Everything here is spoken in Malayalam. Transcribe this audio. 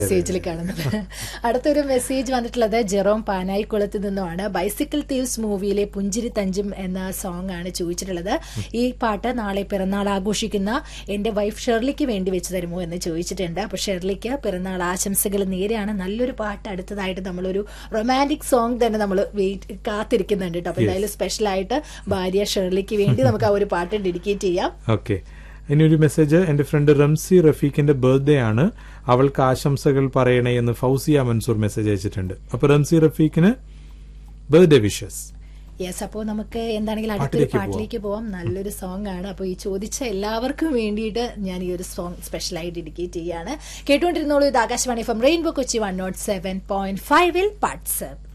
മെസ്സേജിൽ കാണുന്നത് അടുത്തൊരു മെസ്സേജ് വന്നിട്ടുള്ളത് ജെറോം പാനായിക്കുളത്ത് നിന്നുമാണ് ബൈസിക്കിൾ തീവ്സ് മൂവിയിലെ പുഞ്ചിരി തഞ്ചും എന്ന സോങ് ആണ് ചോദിച്ചിട്ടുള്ളത് ഈ പാട്ട് നാളെ പിറന്നാൾ ആഘോഷിക്കുന്ന എന്റെ വൈഫ് ഷെർലിക്ക് വേണ്ടി വെച്ച് തരുമോ എന്ന് ചോദിച്ചിട്ടുണ്ട് അപ്പൊ ഷെർലിക്ക് പിറന്നാൾ ആശംസകൾ നേരെയാണ് നല്ലൊരു പാട്ട് അടുത്തതായിട്ട് നമ്മളൊരു റൊമാൻറ്റിക് സോങ് തന്നെ നമ്മൾ വെയിറ്റ് കാത്തിരിക്കുന്നുണ്ട് കേട്ടോ അപ്പൊ എന്തായാലും സ്പെഷ്യൽ ആയിട്ട് ഭാര്യ ഷെർലിക്ക് വേണ്ടി നമുക്ക് ആ ഒരു പാട്ട് ഡെഡിക്കേറ്റ് ചെയ്യാം ഓക്കെ ഇനി ഒരു മെസ്സേജ് എന്റെ ഫ്രണ്ട് റംസി റഫീഖിന്റെ ബർത്ത്ഡേ ആണ് അവൾക്ക് ആശംസകൾ പറയണേ എന്ന് ഫൗസിയ മൻസൂർ മെസ്സേജ് അയച്ചിട്ടുണ്ട് അപ്പൊ റംസി റഫീഖിന് ബർത്ത്ഡേ വിഷസ് യെസ് അപ്പോൾ നമുക്ക് എന്താണെങ്കിലും അടുത്തൊരു പാട്ടിലേക്ക് പാട്ടിലേക്ക് പോവാം നല്ലൊരു സോങ് ആണ് അപ്പോൾ ഈ ചോദിച്ച എല്ലാവർക്കും വേണ്ടിയിട്ട് ഞാൻ ഈ ഒരു സോങ് സ്പെഷ്യലായി ഡെഡിക്കേറ്റ് ചെയ്യാണ് കേട്ടുകൊണ്ടിരുന്നോളൂ ഇത് Akashvani from rainbow Kochi one nought seven point ഫൈവിൽ വാട്സ്ആപ്പ്